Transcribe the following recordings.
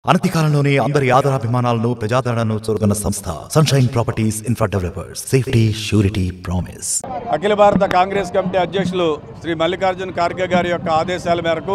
అనతి కాలంలోనే అందరి ఆదరాభిమానాలను ప్రజాదరణను చూరుకున్న సంస్థ sunshine properties infra developers safety surety promise అఖిల భారత కాంగ్రెస్ కమిటీ అధ్యక్షులు శ్రీ మల్లికార్జున ఖార్గే గారి యొక్క ఆదేశాల మేరకు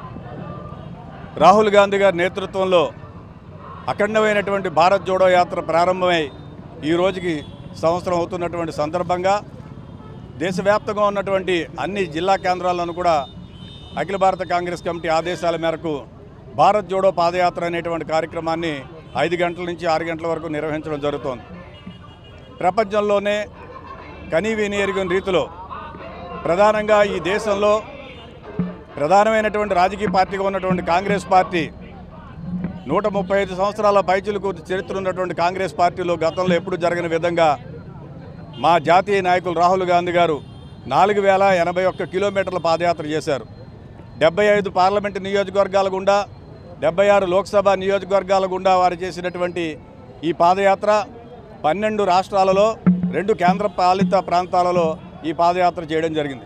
రాహుల్ గాంధీ గారి నేతృత్వంలో అఖండమైనటువంటి భారత్ జోడో యాత్ర ప్రారంభమై ఈ రోజుకి సంవత్సరం అవుతున్నటువంటి సందర్భంగా దేశవ్యాప్తంగా ఉన్నటువంటి అన్ని జిల్లా కేంద్రాలను కూడా అఖిల భారత కాంగ్రెస్ కమిటీ ఆదేశాల మేరకు భారత్ జోడో పాదయాత్ర అనేటువంటి కార్యక్రమాన్ని ఐదు గంటల నుంచి ఆరు గంటల వరకు నిర్వహించడం జరుగుతోంది ప్రపంచంలోనే కనీవిని ఎరుగని రీతిలో ప్రధానంగా ఈ దేశంలో ప్రధానమైనటువంటి రాజకీయ పార్టీగా ఉన్నటువంటి కాంగ్రెస్ పార్టీ నూట ముప్పై ఐదు సంవత్సరాల పైచులకు చరిత్ర ఉన్నటువంటి కాంగ్రెస్ పార్టీలో గతంలో ఎప్పుడు జరగని విధంగా మా జాతీయ నాయకులు రాహుల్ గాంధీ గారు నాలుగు వేల ఎనభై ఒక్క కిలోమీటర్ల పాదయాత్ర చేశారు డెబ్బై ఐదు పార్లమెంటు నియోజకవర్గాల గుండా డెబ్బై ఆరు లోక్సభ నియోజకవర్గాల గుండా వారు చేసినటువంటి ఈ పాదయాత్ర పన్నెండు రాష్ట్రాలలో రెండు కేంద్ర పాలిత ప్రాంతాలలో ఈ పాదయాత్ర చేయడం జరిగింది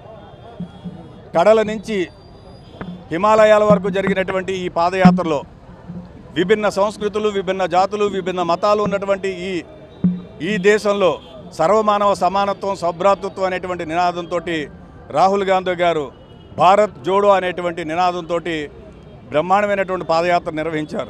కడల నుంచి హిమాలయాల వరకు జరిగినటువంటి ఈ పాదయాత్రలో విభిన్న సంస్కృతులు విభిన్న జాతులు విభిన్న మతాలు ఉన్నటువంటి ఈ ఈ దేశంలో సర్వమానవ సమానత్వం సౌభ్రాతృత్వం అనేటువంటి నినాదంతో రాహుల్ గాంధీ గారు భారత్ జోడో అనేటువంటి నినాదంతో బ్రహ్మాండమైనటువంటి పాదయాత్ర నిర్వహించారు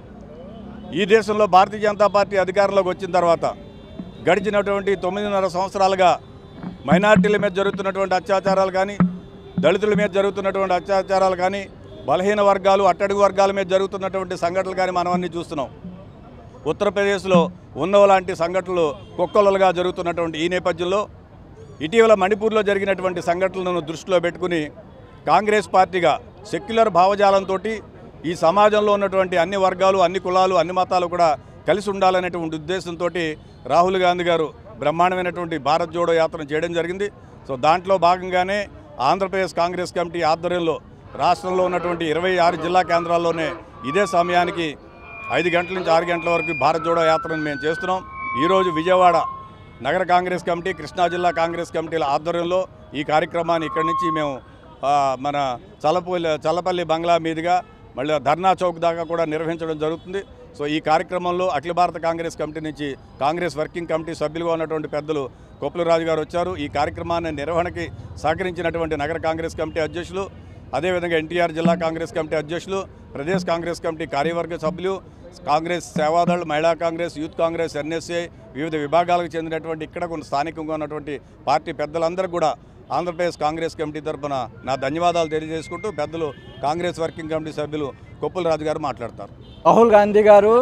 ఈ దేశంలో భారతీయ జనతా పార్టీ అధికారంలోకి వచ్చిన తర్వాత గడిచినటువంటి తొమ్మిదిన్నర సంవత్సరాలుగా మైనార్టీల మీద జరుగుతున్నటువంటి అత్యాచారాలు కానీ దళితుల మీద జరుగుతున్నటువంటి అత్యాచారాలు కానీ బలహీన వర్గాలు అట్టడుగు వర్గాల మీద జరుగుతున్నటువంటి సంఘటనలు కానీ మనం అన్ని చూస్తున్నాం ఉత్తరప్రదేశ్లో ఉన్నవ లాంటి సంఘటనలు కుక్కలుగా జరుగుతున్నటువంటి ఈ నేపథ్యంలో ఇటీవల మణిపూర్లో జరిగినటువంటి సంఘటనలను దృష్టిలో పెట్టుకుని కాంగ్రెస్ పార్టీగా సెక్యులర్ భావజాలంతో ఈ సమాజంలో ఉన్నటువంటి అన్ని వర్గాలు అన్ని కులాలు అన్ని మతాలు కూడా కలిసి ఉండాలనేటువంటి ఉద్దేశంతో రాహుల్ గాంధీ గారు బ్రహ్మాండమైనటువంటి భారత్ జోడో యాత్ర చేయడం జరిగింది సో దాంట్లో భాగంగానే ఆంధ్రప్రదేశ్ కాంగ్రెస్ కమిటీ ఆధ్వర్యంలో రాష్ట్రంలో ఉన్నటువంటి ఇరవై ఆరు జిల్లా కేంద్రాల్లోనే ఇదే సమయానికి ఐదు గంటల నుంచి ఆరు గంటల వరకు భారత్ జోడో యాత్రను మేము చేస్తున్నాం ఈరోజు విజయవాడ నగర కాంగ్రెస్ కమిటీ కృష్ణా జిల్లా కాంగ్రెస్ కమిటీల ఆధ్వర్యంలో ఈ కార్యక్రమాన్ని ఇక్కడి నుంచి మేము ఆ, మన చల్లపల్లి చల్లపల్లి బంగ్లా మీదుగా మళ్ళీ ధర్నా చౌక్ దాకా కూడా నిర్వహించడం జరుగుతుంది సో ఈ కార్యక్రమంలో అఖిల భారత కాంగ్రెస్ కమిటీ నుంచి కాంగ్రెస్ వర్కింగ్ కమిటీ సభ్యులుగా ఉన్నటువంటి పెద్దలు కొప్పులరాజు గారు వచ్చారు ఈ కార్యక్రమాన్ని నిర్వహణకి సహకరించినటువంటి నగర కాంగ్రెస్ కమిటీ అధ్యక్షులు అదేవిధంగా ఎన్టీఆర్ జిల్లా కాంగ్రెస్ కమిటీ అధ్యక్షులు ప్రదేశ్ కాంగ్రెస్ కమిటీ కార్యవర్గ సభ్యులు కాంగ్రెస్ సేవాదళ్ మహిళా కాంగ్రెస్ యూత్ కాంగ్రెస్ ఎన్ఎస్ఏ వివిధ విభాగాలకు చెందినటువంటి ఇక్కడ కొన్ని స్థానికంగా ఉన్నటువంటి పార్టీ పెద్దలందరూ కూడా ఆంధ్రప్రదేశ్ కాంగ్రెస్ కమిటీ తరఫున నా ధన్యవాదాలు తెలియజేసుకుంటూ పెద్దలు కాంగ్రెస్ వర్కింగ్ కమిటీ సభ్యులు కొప్పుల రాజు గారు మాట్లాడతారు రాహుల్ గాంధీ గారు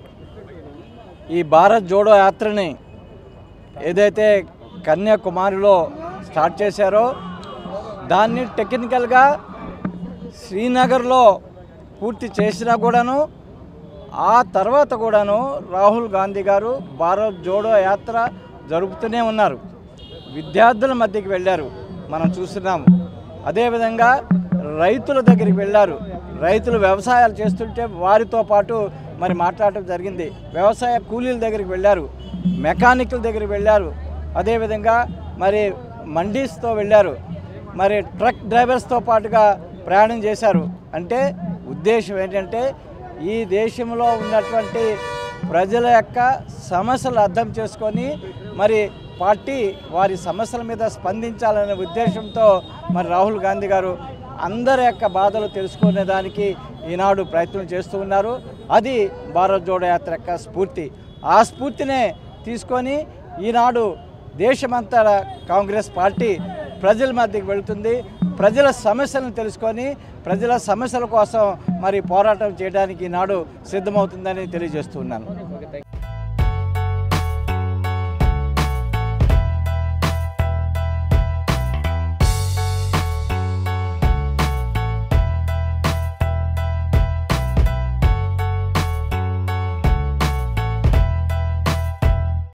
ఈ భారత్ జోడో యాత్రని ఏదైతే కన్యాకుమారిలో స్టార్ట్ చేశారో దాన్ని టెక్నికల్గా శ్రీనగర్లో పూర్తి చేసినా కూడాను ఆ తర్వాత కూడాను రాహుల్ గాంధీ గారు భారత్ జోడో యాత్ర జరుపుతూనే ఉన్నారు విద్యార్థుల మధ్యకి వెళ్ళారు మనం చూస్తున్నాము అదేవిధంగా రైతుల దగ్గరికి వెళ్ళారు రైతులు వ్యవసాయాలు చేస్తుంటే వారితో పాటు మరి మాట్లాడటం జరిగింది వ్యవసాయ కూలీల దగ్గరికి వెళ్ళారు మెకానిక్ల దగ్గరికి వెళ్ళారు అదేవిధంగా మరి మండీస్తో వెళ్ళారు మరి ట్రక్ డ్రైవర్స్తో పాటుగా ప్రయాణం చేశారు అంటే ఉద్దేశం ఏంటంటే ఈ దేశంలో ఉన్నటువంటి ప్రజల యొక్క సమస్యలు అర్థం చేసుకొని మరి పార్టీ వారి సమస్యల మీద స్పందించాలనే ఉద్దేశంతో మరి రాహుల్ గాంధీ గారు అందరి యొక్క బాధలు తెలుసుకునే దానికి ఈనాడు ప్రయత్నం చేస్తూ ఉన్నారు అది భారత్ జోడో యాత్ర యొక్క స్ఫూర్తి ఆ స్ఫూర్తినే తీసుకొని ఈనాడు దేశమంతా కాంగ్రెస్ పార్టీ ప్రజల మధ్యకి వెళుతుంది ప్రజల సమస్యలను తెలుసుకొని ప్రజల సమస్యల కోసం మరి పోరాటం చేయడానికి ఈనాడు సిద్ధమవుతుందని తెలియజేస్తున్నాను